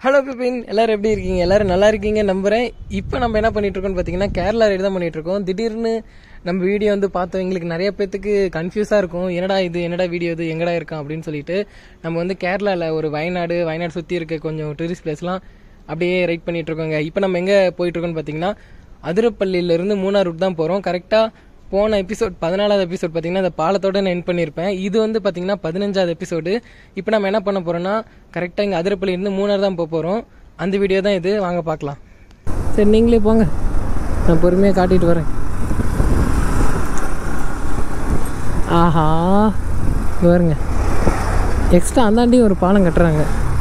Hello Bipin எல்லாரும் எப்படி இருக்கீங்க எல்லாரும் நல்லா இருக்கீங்க நம்புறேன் இப்போ நம்ம என்ன பண்ணிட்டு இருக்கோம்னு பார்த்தீங்கன்னா கேரளா ரைடு தான் பண்ணிட்டு இருக்கோம் திடீர்னு நம்ம வீடியோ வந்து பார்த்தவங்களுக்கு நிறைய பேத்துக்கு கன்ஃபியூஸாக இருக்கும் என்னடா இது என்னடா வீடியோ இது எங்கடா இருக்கான் அப்படின்னு சொல்லிட்டு நம்ம வந்து கேரளாவில் ஒரு வயநாடு வயநாடு சுற்றி இருக்க கொஞ்சம் டூரிஸ்ட் பிளேஸ்லாம் அப்படியே ரைட் பண்ணிட்டு இருக்கோங்க இப்போ நம்ம எங்கே போயிட்டு இருக்கோம்னு பார்த்தீங்கன்னா அதிரப்பள்ளியிலேருந்து மூணார் ரூட் தான் போகிறோம் கரெக்டாக போன எபிசோட் பதினாலாவது எபிசோட் பார்த்தீங்கன்னா இந்த பாலத்தோட நான் என் பண்ணியிருப்பேன் இது வந்து பார்த்தீங்கன்னா பதினஞ்சாவது எபிசோடு இப்போ நம்ம என்ன பண்ண போறோம்னா கரெக்டாக இங்கே அதிரப்பள்ளியிருந்து மூணார் தான் போக போகிறோம் அந்த வீடியோ தான் இது வாங்க பார்க்கலாம் சரி நீங்களே போங்க நான் பொறுமையாக காட்டிட்டு வரேன் ஆஹா இங்க பாருங்க எக்ஸ்ட்ரா அந்தாண்டியும் ஒரு பாலம் கட்டுறாங்க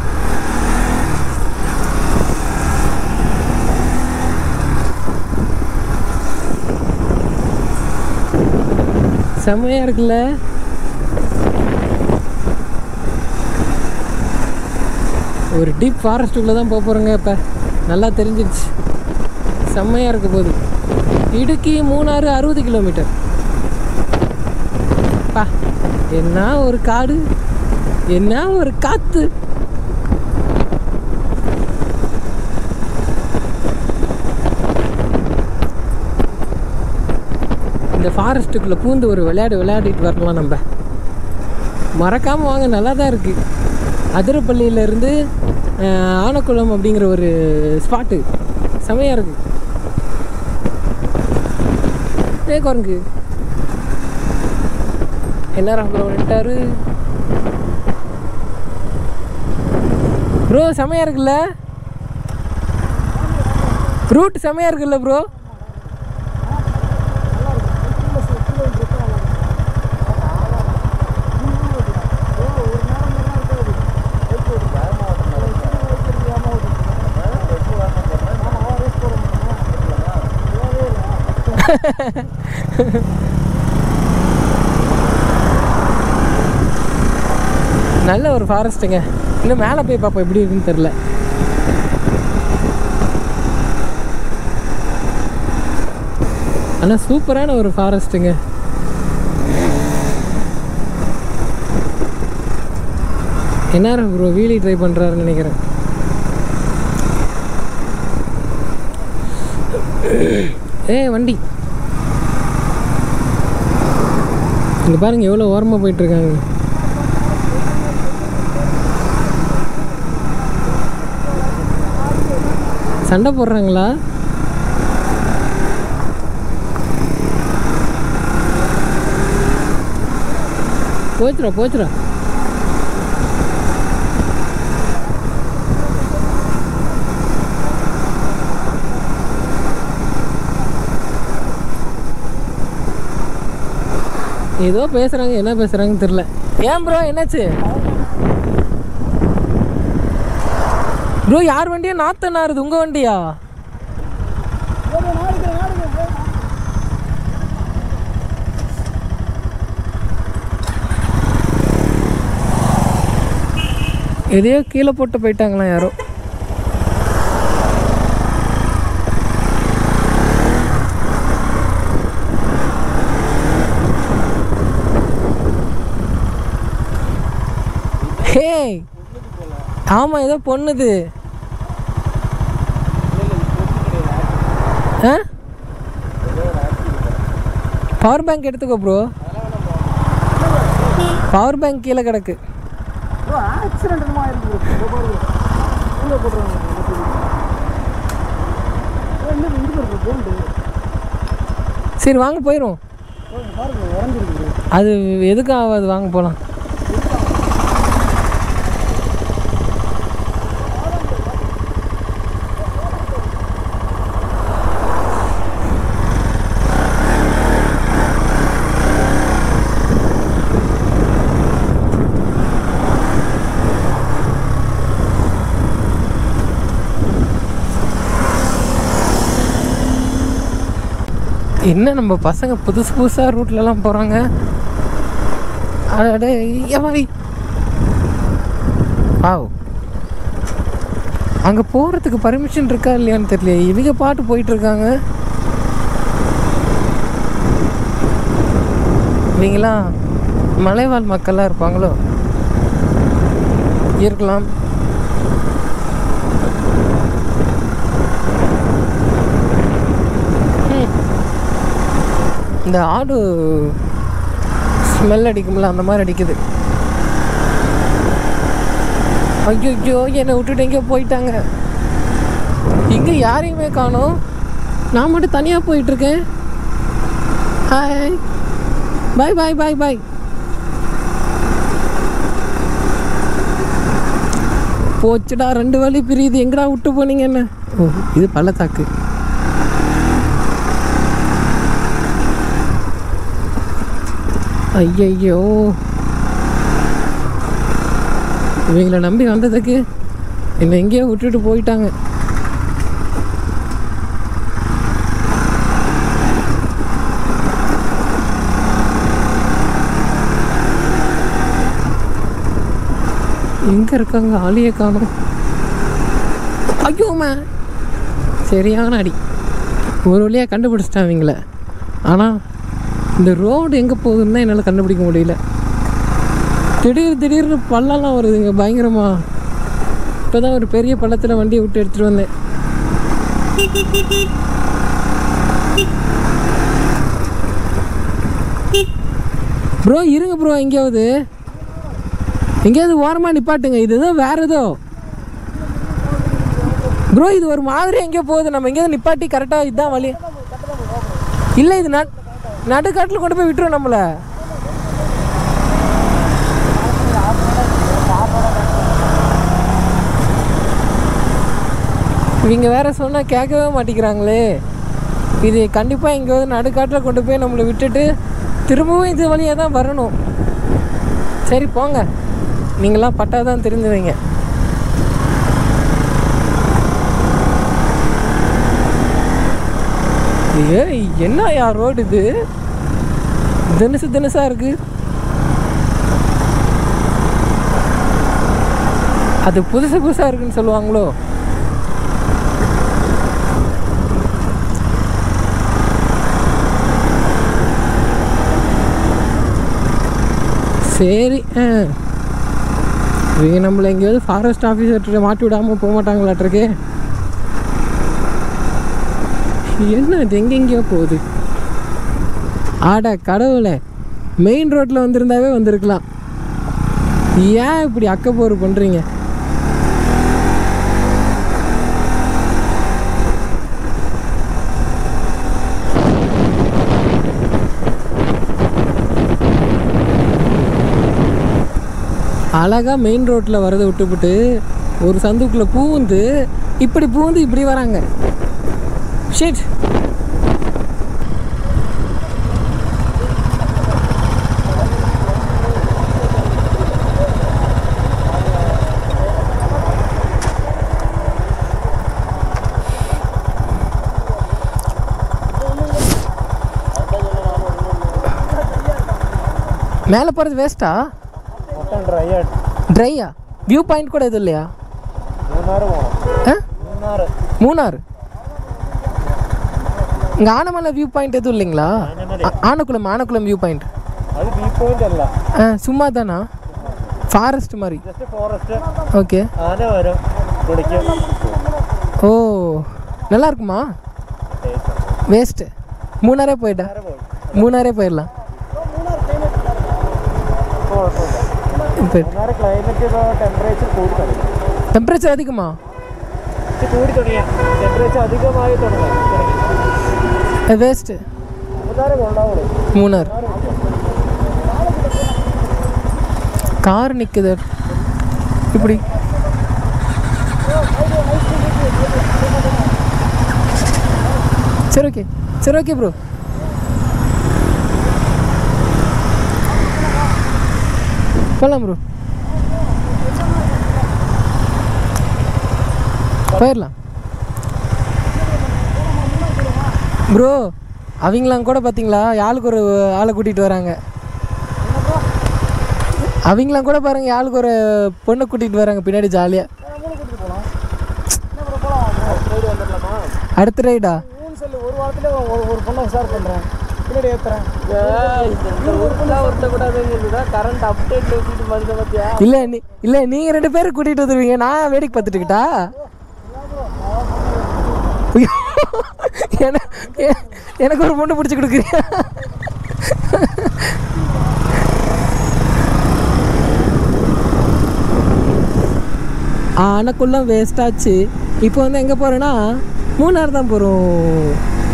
செம்மையா இருக்குல்ல ஒரு டீப் ஃபாரஸ்ட்டுக்குள்ளே தான் போக போகிறோங்க இப்போ நல்லா தெரிஞ்சிருச்சு செம்மையாக இருக்க போகுது இடுக்கி மூணாறு அறுபது கிலோமீட்டர் பா என்ன ஒரு காடு என்ன ஒரு காற்று இந்த ஃபாரஸ்ட்டுக்குள்ளே பூந்து ஒரு விளையாடு விளையாடிட்டு வரலாம் நம்ம மறக்காமல் வாங்க நல்லா தான் இருக்குது அதிரப்பள்ளியிலேருந்து ஆனக்குளம் அப்படிங்கிற ஒரு ஸ்பாட்டு செமையாக இருக்குது ஏ குரங்கு என்ன ப்ரோ வந்துட்டாரு ப்ரோ செமையாக இருக்குல்ல ரூட் செமையாக இருக்குல்ல ப்ரோ நல்ல ஒரு ஃபாரஸ்ட்டுங்க இன்னும் மேலே போய் பார்ப்போம் எப்படி இருக்குன்னு தெரில ஆனால் சூப்பரான ஒரு ஃபாரஸ்ட்டுங்க என்ன ப்ரோ வீலி ட்ரை பண்ணுறாருன்னு நினைக்கிறேன் ஏ வண்டி இங்கே பாருங்க எவ்வளோ ஓரமாக போயிட்டுருக்காங்க சண்டை போடுறாங்களா போச்சுரா போச்சுரா ஏதோ பேசுறாங்க என்ன பேசுறாங்கன்னு தெரியல ஏன் ப்ரோ என்னாச்சு ப்ரோ யார் வண்டியா நாத்த நாருது உங்க வண்டியா எதையோ கீழே போட்டு போயிட்டாங்களா யாரோ ஹே ஆமாம் ஏதோ பொண்ணுது ஆ பவர் பேங்க் எடுத்துக்கோ ப்ரோ பவர் பேங்க் கீழே கிடக்கு ஆக்சிடென்ட் என்னமோ ஆயிருக்கு ப்ரோ உள்ளே போட்டுருவாங்க என்ன இங்கே இருக்கு போல்டு சரி வாங்க போயிடும் பாருங்க உடஞ்சிருக்கு ப்ரோ அது எதுக்கும் ஆகாது வாங்க போகலாம் என்ன நம்ம பசங்க புதுசு புதுசாக ரூட்லலாம் போகிறாங்க அடே எவாய் வாவ் அங்கே போகிறதுக்கு பர்மிஷன் இருக்கா இல்லையான்னு தெரியல இவங்க பாட்டு போயிட்டு இருக்காங்க இவங்களாம் மலைவாழ் மக்களாக இருப்பாங்களோ இருக்கலாம் இந்த ஆடு ஸ்மெல் அடிக்கும்ல அந்த மாதிரி அடிக்குது ஐயோ என்னை விட்டுட்டு எங்கேயோ போயிட்டாங்க இங்கே யாரையுமே காணோம் நான் மட்டும் தனியாக போயிட்டுருக்கேன் ஹாய் பாய் பாய் பாய் பாய் போச்சுடா ரெண்டு வழி பிரியுது எங்கடா விட்டு போனீங்க என்ன ஓ இது பள்ளத்தாக்கு ஐயையோ இவங்களை நம்பி வந்ததுக்கு என்னை எங்கேயோ விட்டுட்டு போயிட்டாங்க எங்க இருக்காங்க ஆளியே காணும் ஐயோம்மா சரியான அடி ஒரு வழியாக கண்டுபிடிச்சிட்டேன் அவங்கள ஆனால் இந்த ரோடு எங்கே போகுதுன்னு தான் என்னால் கண்டுபிடிக்க முடியல திடீர் திடீர்னு பள்ளம்லாம் வருதுங்க பயங்கரமா இப்போ தான் ஒரு பெரிய பள்ளத்தில் வண்டியை விட்டு எடுத்துகிட்டு வந்தேன் ப்ரோ இருங்க ப்ரோ எங்கேயாவது எங்கேயாவது ஓரமாக நிப்பாட்டுங்க இதுதான் வேற ஏதோ ப்ரோ இது ஒரு மாதிரி எங்கேயோ போகுது நம்ம எங்கேயாவது நிப்பாட்டி கரெக்டாக இதுதான் வழி இல்லை இது நட் நடுக்காட்டில் கொண்டு போய் விட்டுரும் நம்மளை இவங்க வேற சொன்னால் கேட்கவே மாட்டேங்கிறாங்களே இது கண்டிப்பாக எங்கேயாவது நடுக்காட்டில் கொண்டு போய் நம்மளை விட்டுட்டு திரும்பவும் இது வழியாக தான் வரணும் சரி போங்க நீங்களாம் பட்டா தான் தெரிஞ்சுவீங்க ஏய் என்ன யா ரோடு இது தினசு தினசா இருக்கு அது புதுசு புதுசா இருக்குன்னு சொல்லுவாங்களோ சரி ஆ இவங்க நம்மளை எங்கேயாவது ஃபாரஸ்ட் ஆஃபீஸர்கிட்ட மாட்டி விடாமல் போக மாட்டாங்களாட்டிருக்கே என்ன இது எங்கெங்கேயோ போகுது ஆட கடவுளே மெயின் ரோட்டில் வந்திருந்தாவே வந்திருக்கலாம் ஏன் இப்படி அக்கப்போர் பண்ணுறீங்க அழகாக மெயின் ரோட்டில் வரதை விட்டுவிட்டு ஒரு சந்துக்குள்ளே பூந்து இப்படி பூந்து இப்படி வராங்க ஷிட் மேலே போகிறது வேஸ்ட்டா மொத்தம் ட்ரையாட் ட்ரையா வியூ பாயிண்ட் கூட எதுவும் இல்லையா மூணாறு போகணும் ஆ மூணாறு மூணார் இங்கே ஆனமலை வியூ பாயிண்ட் எதுவும் இல்லைங்களா ஆ- ஆனக்குளம் ஆனக்குளம் வியூ பாயிண்ட் അത് വ്യൂ പോയിന്റ് അല്ല ஆ சும்மா தானா ஃபாரஸ்ட் மாதிரி ജസ്റ്റ് ഫോറസ്റ്റ് ஓகே ആന വരും കുടിക്കും ஓ நல்லா இருக்குமா வேஸ்ட்டு மூணாரே போயிட்டா மூணாரே போயிடலாம் இப்போ മൂന്നാറ് ക്ലൈമറ്റ് ഇപ്പോൾ ടെമ്പറേച്ചർ കൂടി തുടങ്ങി டெம்பரேச்சர் அதிகமா ഇത് കൂടി തുടങ്ങിയ ടെമ്പറേച്ചർ അധികമായി തുടങ്ങി തുടങ്ങി வேஸ்ட்டு മൂന്നാറ് കൊള്ളാവുള്ളൂ மூணார் கார் நிற்குது இப்படி சரி ஓகே சரி ஓகே ப்ரோ போகலாம் ப்ரோ போயிடலாம் ப்ரோ அவங்களாம் கூட பார்த்தீங்களா ஆளுக்கு ஒரு ஆளை கூட்டிகிட்டு வராங்க அவங்களாம் கூட பாருங்க ஆளுக்கு ஒரு பொண்ணை கூட்டிகிட்டு வராங்க பின்னாடி ஜாலியாக அடுத்த ரைடா மூணு சொல்லு ஒரு வாரத்துல ஒரு ஒரு பொண்ணை உஷார் பண்ணுறேன் பின்னாடி ஏற்றுறேன் கரண்ட் அப்டேட் வச்சுட்டு மனுஷன் பார்த்தியா இல்லை நீ இல்லை நீங்கள் ரெண்டு பேரும் கூட்டிகிட்டு வந்துருவீங்க நான் வேடிக்கை பார்த்துட்டுக்கிட்டா என- எ- எனக்கு ஒரு பொண்ணு பிடிச்சி கொடுக்குறியா ஆனக்குள்ளம் வேஸ்ட் ஆச்சு இப்போ வந்து எங்கே போகிறோன்னா மூணார் தான் போகிறோம்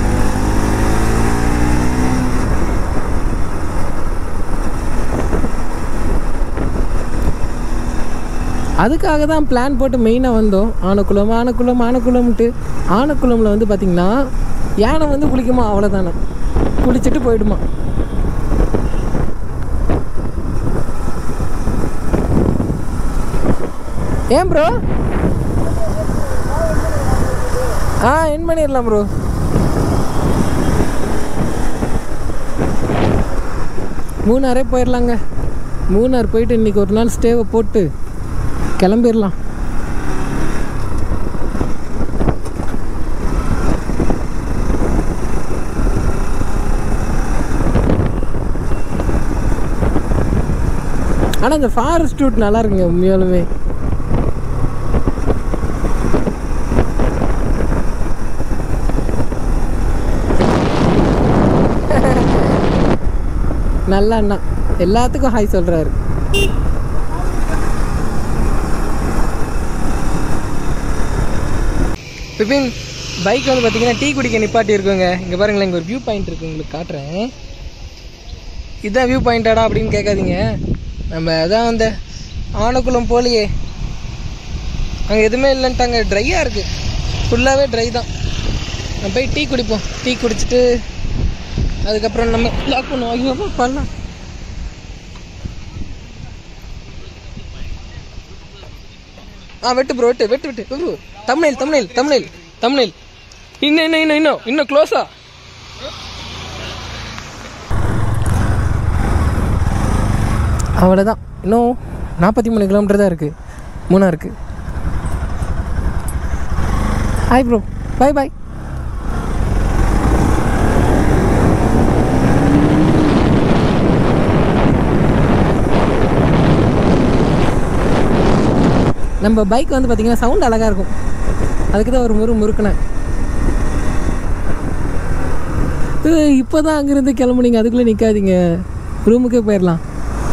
அதுக்காக தான் பிளான் போட்டு மெயினாக வந்தோம் ஆனக்குளம் ஆனக்குளம் ஆனக்குளம்ட்டு ஆனக்குளமில் வந்து பார்த்திங்கன்னா யானை வந்து குளிக்குமா அவ்வளோதானே குளிச்சுட்டு போயிடுமா ஏன் ப்ரோ ஆ என் பண்ணிடலாம் ப்ரோ மூணாரே போயிடலாங்க மூணார் போயிட்டு இன்னைக்கு ஒரு நாள் ஸ்டேவை போட்டு கிளம்பிடலாம் ஆனால் இந்த ஃபாரஸ்ட் ரூட் நல்லா இருக்குங்க உண்மையாலுமே நல்ல அண்ணா எல்லாத்துக்கும் ஹாய் சொல்கிறாரு பிபின் பைக் வந்து பார்த்தீங்கன்னா டீ குடிக்க நிப்பாட்டி இருக்குங்க இங்கே பாருங்களேன் இங்கே ஒரு வியூ பாயிண்ட் இருக்கு உங்களுக்கு காட்டுறேன் இதுதான் வியூ பாயிண்டாடா அப்படின்னு கேட்காதீங்க நம்ம அதான் அந்த ஆனக்குளம் போலியே அங்கே எதுவுமே இல்லைன்ட்டாங்க ட்ரையாக இருக்குது ஃபுல்லாகவே ட்ரை தான் நம்ம போய் டீ குடிப்போம் டீ குடிச்சிட்டு அதுக்கப்புறம் நம்ம லாக் பண்ணுவோம் ஐயோ பண்ணலாம் ஆ வெட்டு ப்ரோ வெட்டு வெட்டு வெட்டு ப்ரோ தமிழில் தமிழில் தமிழில் தமிழில் இன்னும் இன்னும் இன்னும் இன்னும் இன்னும் க்ளோஸா அவ்வளோதான் இன்னும் நாற்பத்தி மூணு கிலோமீட்டர் தான் இருக்குது மூணா இருக்குது ஹாய் ப்ரோ பாய் பாய் நம்ம பைக் வந்து பார்த்திங்கன்னா சவுண்ட் அழகாக இருக்கும் அதுக்கு தான் ஒரு முறு முறுக்குனேன் இப்போ தான் அங்கேருந்து கிளம்புனீங்க அதுக்குள்ளே நிற்காதீங்க ரூமுக்கே போயிடலாம்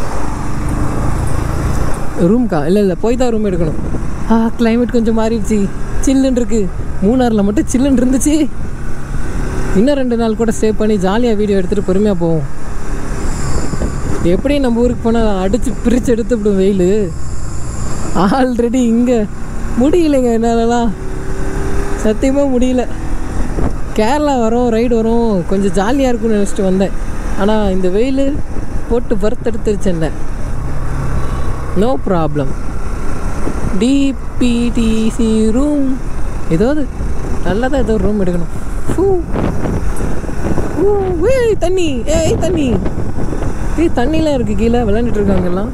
ரூம்க்கா இல்லை இல்லை போய் தான் ரூம் எடுக்கணும் ஆ கிளைமேட் கொஞ்சம் மாறிடுச்சு சில்லுன்னு இருக்கு மூணாரில் மட்டும் சில்லுன்னு இருந்துச்சு இன்னும் ரெண்டு நாள் கூட ஸ்டே பண்ணி ஜாலியாக வீடியோ எடுத்துகிட்டு பொறுமையாக போவோம் எப்படியும் நம்ம ஊருக்கு போனால் அடித்து பிரித்து எடுத்துவிடும் வெயில் ஆல்ரெடி இங்கே முடியலைங்க என்னாலலாம் சத்தியமாக முடியல கேரளா வரோம் ரைடு வரும் கொஞ்சம் ஜாலியாக இருக்கும்னு நினச்சிட்டு வந்தேன் ஆனால் இந்த வெயில் போட்டு வறுத்தெடுத்துருச்சு என்ன நோ ப்ராப்ளம் டிபிடிசி ரூம் ஏதாவது நல்லதாக ஏதோ ரூம் எடுக்கணும் ஃபூ. ஊ, ஏய் தண்ணி ஏய் தண்ணி ஏய் தண்ணிலாம் இருக்குது கீழே விளையாண்டுட்டு இருக்காங்க எல்லாம்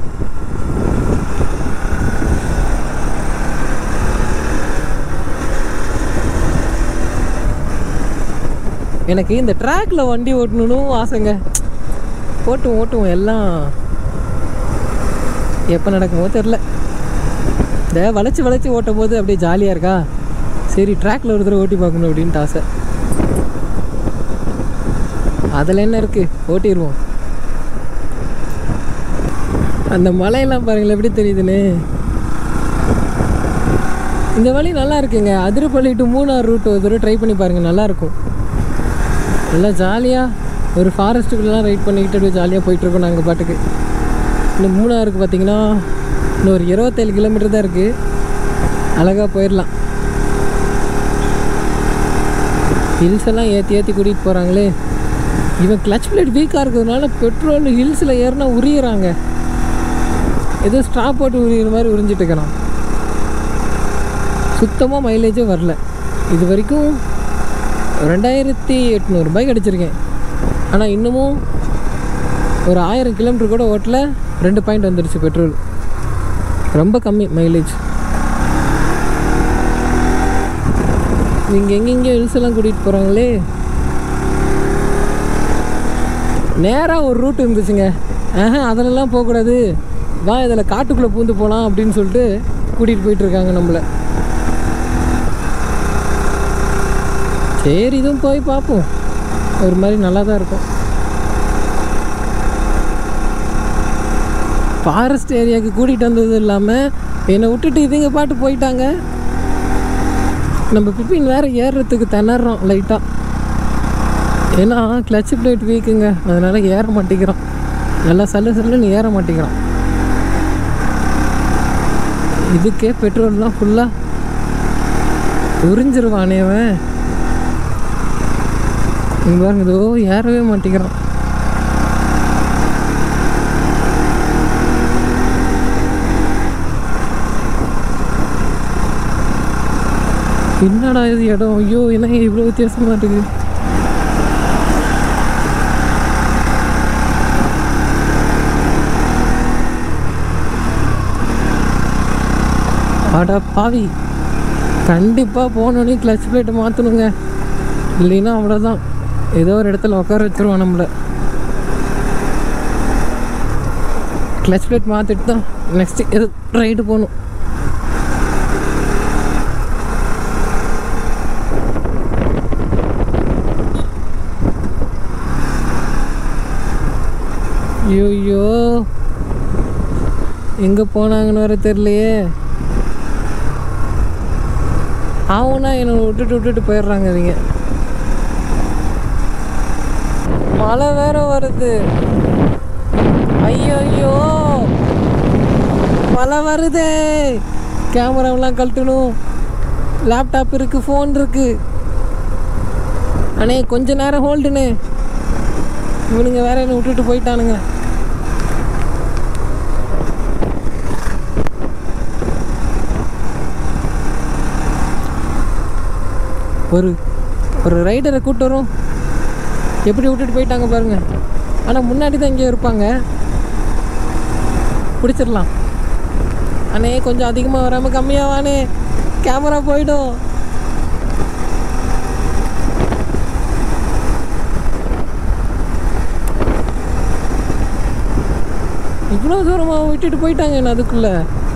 எனக்கு இந்த ட்ராக்ல வண்டி ஓட்டணும்னு ஆசைங்க ஓட்டுவோம் ஓட்டுவோம் எல்லாம் எப்போ நடக்குமோ தெரில இந்த வளைச்சி வளைச்சி ஓட்டும் போது அப்படியே ஜாலியாக இருக்கா சரி ட்ராக்ல ஒரு தடவை ஓட்டி பார்க்கணும் அப்படின்ட்டு ஆசை அதில் என்ன இருக்குது ஓட்டிடுவோம் அந்த மலையெல்லாம் பாருங்களேன் எப்படி தெரியுதுன்னு இந்த வழி நல்லா இருக்குங்க அதிரப்பள்ளி டு மூணார் ரூட் ஒரு தடவை ட்ரை பண்ணி பாருங்கள் நல்லாயிருக்கும் நல்லா ஜாலியாக ஒரு ஃபாரஸ்ட்டுக்குள்ளலாம் ரைட் பண்ணிக்கிட்டு அப்படியே ஜாலியாக போயிட்டுருக்கோம் நாங்கள் பாட்டுக்கு இந்த மூணாருக்கு பார்த்தீங்கன்னா இன்னும் ஒரு இருபத்தேழு கிலோமீட்டர் தான் இருக்குது அழகாக போயிடலாம் ஹில்ஸ் எல்லாம் ஏற்றி ஏற்றி கூட்டிகிட்டு போகிறாங்களே இவன் கிளச் பிளேட் வீக்காக இருக்கிறதுனால பெட்ரோல் ஹில்ஸில் ஏறினா உரியிறாங்க ஏதோ ஸ்ட்ரா போட்டு உரியிற மாதிரி உறிஞ்சிட்டு இருக்கிறான் சுத்தமாக மைலேஜே வரல இது வரைக்கும் ரெண்டாயிரத்தி எட்நூறு பைக் அடிச்சிருக்கேன் ஆனால் இன்னமும் ஒரு ஆயிரம் கிலோமீட்டர் கூட ஓட்டல ரெண்டு பாயிண்ட் வந்துடுச்சு பெட்ரோல் ரொம்ப கம்மி மைலேஜ் நீங்கள் எங்கெங்கேயோ ஹில்ஸ் எல்லாம் கூட்டிகிட்டு போகிறாங்களே நேராக ஒரு ரூட் இருந்துச்சுங்க ஆஹா அதிலெல்லாம் போகக்கூடாது வா இதில் காட்டுக்குள்ளே பூந்து போகலாம் அப்படின்னு சொல்லிட்டு கூட்டிகிட்டு போயிட்டுருக்காங்க நம்மளை சரி இதுவும் போய் பார்ப்போம் ஒரு மாதிரி நல்லா தான் இருக்கும் ஃபாரஸ்ட் ஏரியாவுக்கு கூட்டிகிட்டு வந்தது இல்லாமல் என்னை விட்டுட்டு இதுங்க பாட்டு போயிட்டாங்க நம்ம பிப்பின் வேற ஏறுறதுக்கு திணறோம் லைட்டாக ஏன்னா கிளச் பிளேட் வீக்குங்க அதனால ஏற மாட்டேங்கிறான் நல்லா சல்லு சல்லுன்னு ஏற மாட்டேங்கிறான் இதுக்கே பெட்ரோல்லாம் ஃபுல்லாக உறிஞ்சிருவானே அவன் இங்க பாருங்க இதோ ஏறவே மாட்டேங்கிறான் என்னடா இது இடம் ஐயோ என்ன இவ்வளோ வித்தியாசமா இருக்கு அட பாவி கண்டிப்பாக போனோடனே கிளச் பிளேட்டை மாற்றணுங்க இல்லைன்னா அவ்வளோதான் ஏதோ ஒரு இடத்துல உட்கார வச்சிருவான் நம்மளை கிளச் பிளேட் மாற்றிட்டு தான் நெக்ஸ்ட்டு எது ரைடு போகணும் ஐயோ எங்கே போனாங்கன்னு வர தெரியலையே ஆவுனா என்னை விட்டுட்டு விட்டுட்டு போயிடுறாங்க இவங்க மழை வேற வருது ஐயோ ஐயோ மழை வருதே கேமராவெல்லாம் கழட்டணும் லேப்டாப் இருக்கு ஃபோன் இருக்கு அண்ணே கொஞ்ச நேரம் ஹோல்டுண்ணே இவனுங்க வேற என்னை விட்டுட்டு போயிட்டானுங்க ஒரு ஒரு ரைடரை கூட்டு வரும் எப்படி விட்டுட்டு போயிட்டாங்க பாருங்க ஆனால் முன்னாடி தான் இங்கே இருப்பாங்க பிடிச்சிடலாம் அண்ணே கொஞ்சம் அதிகமாக வராமல் கம்மியாக வானே கேமரா போயிடும் இவ்வளோ தூரமாக விட்டுட்டு போயிட்டாங்க என்ன அதுக்குள்ள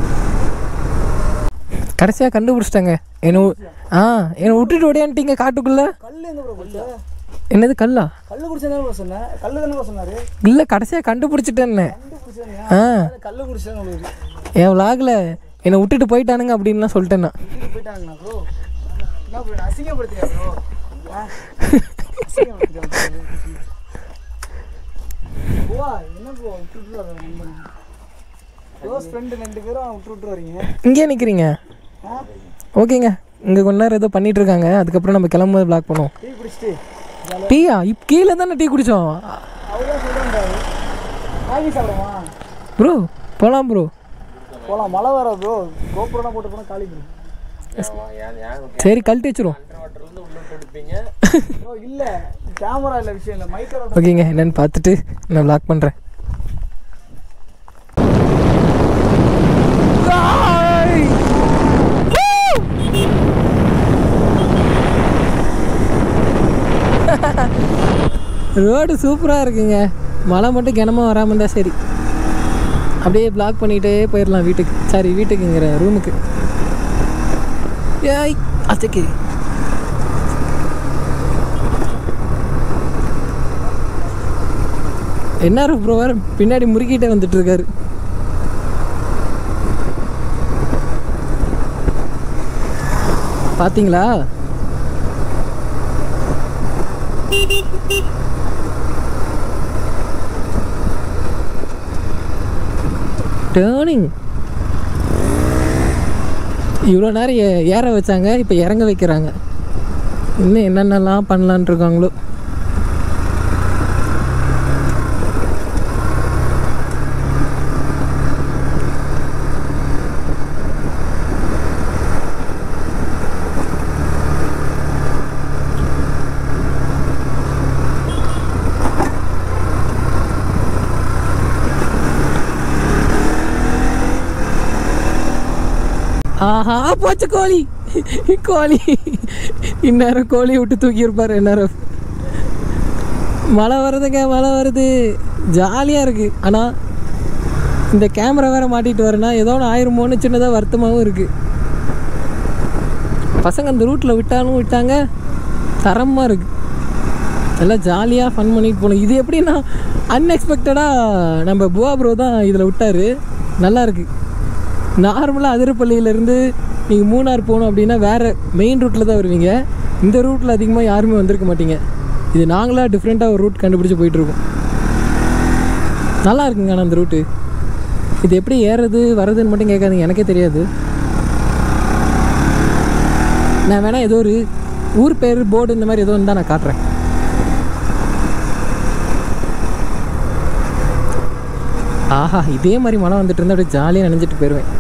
கடைசியாக கண்டுபிடிச்சிட்டாங்க என்ன வி- ஆ என்னை விட்டுட்டு ஓடியான்ட்டீங்க காட்டுக்குள்ள கல் எங்க ப்ரோ போச்சு என்னது கல்லா கல் குடிச்சா ப்ரோ சொன்னேன் கல் தானே ப்ரோ சொன்னாரு இல்லை கடைசியாக கண்டுபிடிச்சிட்டேன்னு கல் குடிச்சாங்க ஆ கல் குடிச்சாங்க உங்களுக்கு என் விலாகில் என்னை விட்டுட்டு போயிட்டானுங்க அப்படின்லாம் சொல்லிட்டேன் நான் வீட்டுக்கு போயிட்டாங்களா ப்ரோ என்ன ப்ரோ அசிங்கப்படுத்தியா ப்ரோ அசிங்கப்படுத்தியா ப்ரோ என்ன ப்ரோ விட்டுட்டு வர க்ளோஸ் ஃப்ரெண்டு ரெண்டு பேரும் விட்டு விட்டு வரீங்க இங்கேயே நிற்கிறீங்க ஆ ஓகேங்க இங்கே கொஞ்ச நேரம் ஏதோ பண்ணிட்டு இருக்காங்க அதுக்கப்புறம் நம்ம கிளம்பும்போது பிளாக் பண்ணுவோம் டீ குடிச்சிட்டு டீயா இப்போ கீழே தானே டீ குடித்தோம் அவ்வளோ சொல்கிறாரு வாங்கி சாப்பிடுமா ப்ரோ போகலாம் ப்ரோ போகலாம் மழை வர ப்ரோ கோபுரம் போட்டு போனால் காலி ப்ரோ சரி கழட்டி வச்சிருவோம் ப்ரோ இல்லை கேமரா இல்லை விஷயம் இல்லை மைக்கரோட ஓகேங்க என்னன்னு பார்த்துட்டு நான் பிளாக் பண்ணுறேன் ரோடு சூப்பராக இருக்குங்க மழை மட்டும் கிணமாக வராமல் இருந்தால் சரி அப்படியே பிளாக் பண்ணிகிட்டே போயிடலாம் வீட்டுக்கு சாரி வீட்டுக்குங்கிற ரூமுக்கு ஏய் அச்சக்கி என்ன ப்ரோ வேறு பின்னாடி முறுக்கிட்டே வந்துட்டு இருக்காரு பாத்தீங்களா டேர்னிங் இவ்வளோ நேரம் ஏ- ஏற வச்சாங்க இப்போ இறங்க வைக்கிறாங்க இன்னும் என்னென்னலாம் பண்ணலான் இருக்காங்களோ ஆஹா போச்சு கோழி கோழி இந்நேரம் கோழி விட்டு தூக்கியிருப்பார் இந்நேரம் மழை வருதுங்க மழை வருது ஜாலியாக இருக்குது ஆனால் இந்த கேமரா வேற மாட்டிட்டு வரேன்னா ஏதோ ஒன்று ஆயிருமோன்னு சின்னதாக வருத்தமாகவும் இருக்குது பசங்க அந்த ரூட்டில் விட்டாலும் விட்டாங்க தரமாக இருக்குது எல்லாம் ஜாலியாக ஃபன் பண்ணிட்டு போகணும் இது எப்படின்னா அன்எக்ஸ்பெக்டடாக நம்ம புவா ப்ரோ தான் இதில் விட்டாரு நல்லா இருக்கு நார்மலாக அதிரப்பள்ளியிலேருந்து நீங்கள் மூணார் போகணும் அப்படின்னா வேறு மெயின் ரூட்டில் தான் வருவீங்க இந்த ரூட்டில் அதிகமாக யாருமே வந்திருக்க மாட்டீங்க இது நாங்களாக டிஃப்ரெண்ட்டாக ஒரு ரூட் கண்டுபிடிச்சி போயிட்டுருக்கோம் நல்லா இருக்குங்க ஆனால் அந்த ரூட்டு இது எப்படி ஏறுறது வர்றதுன்னு மட்டும் கேட்காதீங்க எனக்கே தெரியாது நான் வேணால் ஏதோ ஒரு ஊர் பேர் போர்டு இந்த மாதிரி ஏதோ இருந்தால் நான் காட்டுறேன் ஆஹா இதே மாதிரி மழை வந்துட்டு இருந்தால் அப்படியே ஜாலியாக நினைஞ்சிட்டு போயிடுவேன்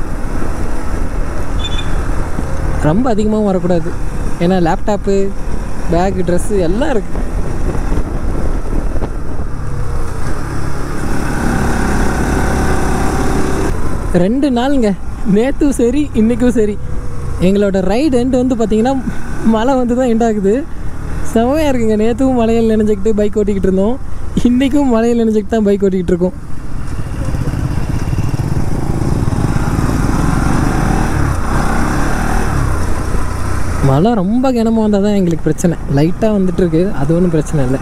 ரொம்ப அதிகமாகவும் வரக்கூடாது ஏன்னா லேப்டாப்பு பேக்கு ட்ரெஸ்ஸு எல்லாம் இருக்குது ரெண்டு நாளுங்க நேற்றும் சரி இன்றைக்கும் சரி எங்களோட ரைடு எண்டு வந்து பார்த்திங்கன்னா மழை வந்து தான் எண்ட் ஆகுது செமையாக இருக்குங்க நேற்றும் மலையில் நினைஞ்சிக்கிட்டு பைக் ஓட்டிக்கிட்டு இருந்தோம் இன்றைக்கும் மலையில் நினைஞ்சிக்கிட்டு தான் பைக் ஓட்டிக்கிட்டு இருக்கோம் மழை ரொம்ப கனமாக வந்தால் தான் எங்களுக்கு பிரச்சனை லைட்டாக வந்துட்டு இருக்கு அது ஒன்றும் பிரச்சனை இல்லை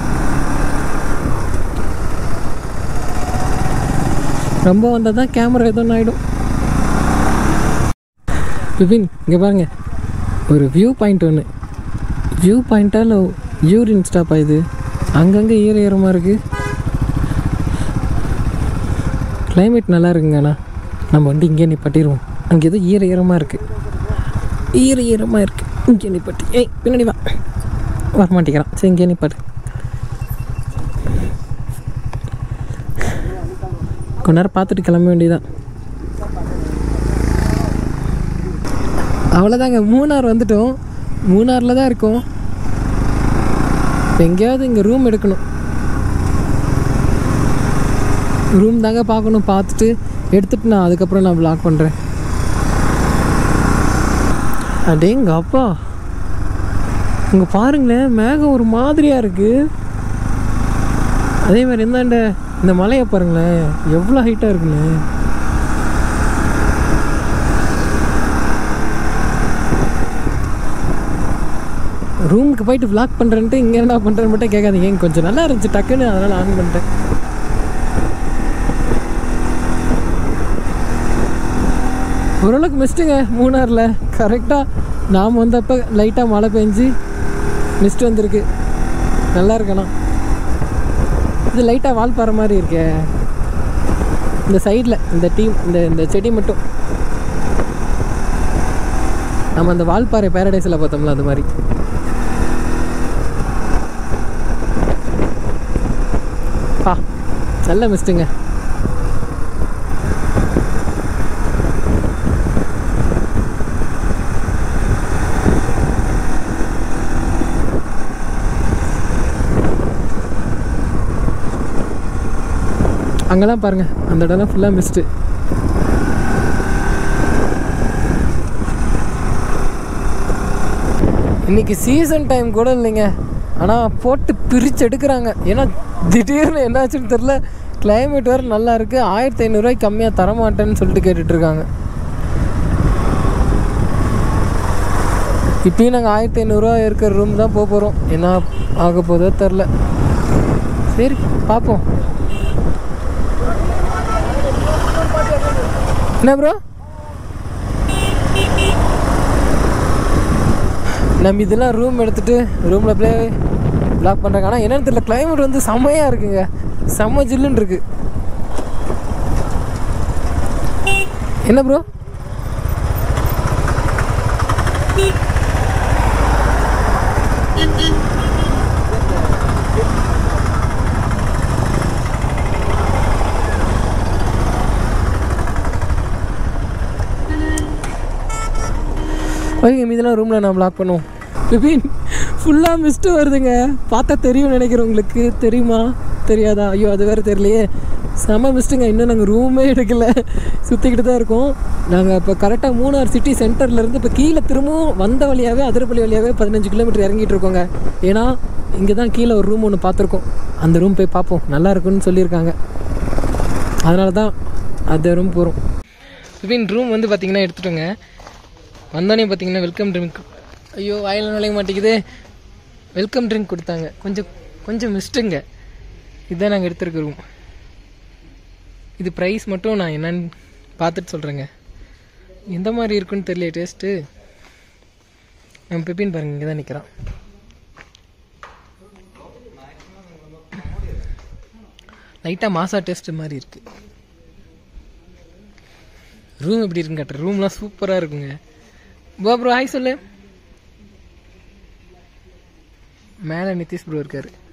ரொம்ப வந்தால் தான் கேமரா எதுவும் ஆகிடும் விபின் இங்கே பாருங்க ஒரு வியூ பாயிண்ட் ஒன்று வியூ பாயிண்ட்டா இல்லை யூரின் ஸ்டாப்பா இது அங்கங்கே ஈர ஈரமாக இருக்குது கிளைமேட் நல்லா இருக்குங்கண்ணா நம்ம வந்து இங்கே நிப்பாட்டிடுவோம் அங்கே ஏதோ ஈர ஈரமாக இருக்குது ஈர ஈரமாக இருக்குது இங்கே நிப்பாட்டி ஏய் பின்னாடி வா வரமாட்டேங்கிறான் சரி இங்கே நிப்பாட்டு கொஞ்ச நேரம் பார்த்துட்டு கிளம்ப வேண்டியதான் அவ்வளோதாங்க மூணார் வந்துட்டோம் மூணாரில் தான் இருக்கோம் இப்ப எங்கேயாவது இங்கே ரூம் எடுக்கணும் ரூம் தாங்க பார்க்கணும் பார்த்துட்டு எடுத்துட்டு நான் அதுக்கப்புறம் நான் vlog பண்ணுறேன் அடேங்க அப்பா இங்கே பாருங்களேன் மேகம் ஒரு மாதிரியாக இருக்குது அதே மாதிரி இந்தாண்ட இந்த மலையை பாருங்களேன் எவ்வளோ ஹைட்டாக இருக்குன்னு ரூமுக்கு போயிட்டு vlog பண்ணுறேன்ட்டு இங்கே என்ன பண்ணுறேன்னு மட்டும் கேட்காதீங்க இங்க கொஞ்சம் நல்லா இருந்துச்சு டக்குன்னு அதனால் ஆன் பண்ணிட்டேன் ஓரளவுக்கு மிஸ்ட்டுங்க மூணாரில் கரெக்டாக நாம் வந்தப்போ லைட்டாக மழை பெஞ்சு மிஸ்ட் வந்திருக்கு நல்லா இருக்கணும் இது லைட்டாக வால்பாறை மாதிரி இருக்கே இந்த சைடில் இந்த டீம் இந்த இந்த செடி மட்டும் நம்ம அந்த வால்பாறை பேரடைஸில் பார்த்தோம்ல அது மாதிரி பா நல்ல மிஸ்ட்டுங்க அங்கெல்லாம் பாருங்க அந்த இடம்லாம் ஃபுல்லாக மிஸ்ட்டு இன்னைக்கு சீசன் டைம் கூட இல்லைங்க ஆனால் போட்டு பிரித்து எடுக்கிறாங்க ஏன்னா திடீர்னு என்னாச்சுன்னு தெரில கிளைமேட் வேறு நல்லா இருக்குது ஆயிரத்தி ஐநூறுரூவாய்க்கு கம்மியாக தரமாட்டேன்னு சொல்லிட்டு கேட்டுட்டு இருக்காங்க இப்பயும் நாங்கள் ஆயிரத்தி ஐநூறுரூவா இருக்கிற ரூம் தான் போக போகிறோம் என்ன ஆக போதோ தெரில சரி பார்ப்போம் என்ன ப்ரோ நம்ம இதெல்லாம் ரூம் எடுத்துட்டு ரூமில் ப்ளே ப்ளாக் பண்ணுறாங்க ஆனால் என்னன்னு தெரியல கிளைமேட் வந்து செம்மையாக இருக்குங்க செம்ம ஜில்லுன்னு இருக்கு என்ன ப்ரோ ஓகே மீதெல்லாம் ரூமில் நான் ப்ளாக் பண்ணுவோம் விபின் ஃபுல்லாக மிஸ்ட்டு வருதுங்க பார்த்தா தெரியும் நினைக்கிறேன் உங்களுக்கு தெரியுமா தெரியாதா ஐயோ அது வேறு தெரியலையே செம மிஸ்ட்டுங்க இன்னும் நாங்கள் ரூமே எடுக்கல சுற்றிக்கிட்டு தான் இருக்கோம் நாங்கள் இப்போ கரெக்டாக மூணார் சிட்டி சென்டர்லேருந்து இப்போ கீழே திரும்பவும் வந்த வழியாகவே அதிரப்பள்ளி வழியாகவே பதினஞ்சு கிலோமீட்டர் இறங்கிட்டு இருக்கோங்க ஏன்னா இங்கே தான் கீழே ஒரு ரூம் ஒன்று பார்த்துருக்கோம் அந்த ரூம் போய் பார்ப்போம் நல்லா இருக்குன்னு சொல்லியிருக்காங்க அதனால தான் அந்த ரூம் போகிறோம் விபின் ரூம் வந்து பார்த்தீங்கன்னா எடுத்துட்டோங்க வந்தோடனே பார்த்தீங்கன்னா வெல்கம் ட்ரிங்க் ஐயோ வாயில் நுழைய மாட்டேங்குது வெல்கம் ட்ரிங்க் கொடுத்தாங்க கொஞ்சம் கொஞ்சம் மிஸ்ட்டுங்க இதுதான் நாங்கள் எடுத்திருக்க ரூம் இது ப்ரைஸ் மட்டும் நான் என்னன்னு பார்த்துட்டு சொல்கிறேங்க எந்த மாதிரி இருக்குன்னு தெரியல டேஸ்ட்டு நம்ம பெப்பின் பாருங்க இங்கே தான் நிற்கிறான் லைட்டாக மாசா டேஸ்ட் மாதிரி இருக்கு ரூம் எப்படி இருக்குன்னு காட்டுறேன் ரூம்லாம் சூப்பராக இருக்குங்க போ ப்ரோ ஹாய் சொல்லு மேலே நிதிஷ் ப்ரோ இருக்காரு